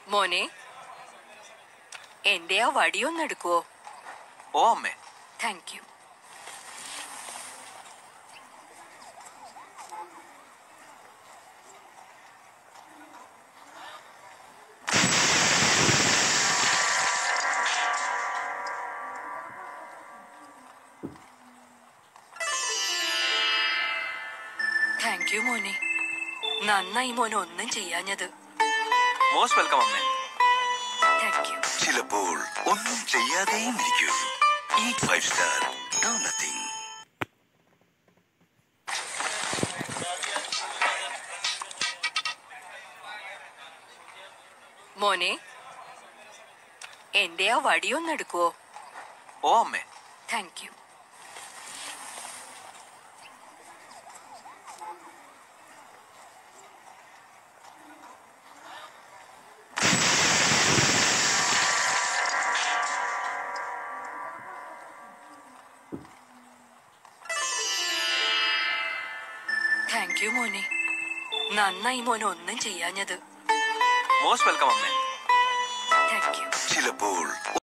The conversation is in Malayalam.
മോനെ എന്റെ ആ വടിയൊന്നെടുക്കുവോ ഓ അമ്മേ താങ്ക് യു താങ്ക് യു മോനെ നന്നായി മോനെ ഒന്നും ചെയ്യാഞ്ഞത് മോസ്റ്റ് വെൽക്കം അമ്മേ താങ്ക് യു ചിലപ്പോൾ ഒന്നും ചെയ്യാതെയും ഇരിക്കൂ ഈ ഫൈവ് സ്റ്റാർ ഡോ നത്തിങ് മോനെ എന്റെ ആ വടിയൊന്നെടുക്കുവോ ഓ അമ്മേ താങ്ക് യു താങ്ക് യു മോനെ നന്നായി മോനെ ഒന്നും ചെയ്യാഞ്ഞത് മോസ്റ്റ് വെൽക്കം അമ്മേ താങ്ക് യു ചിലപ്പോൾ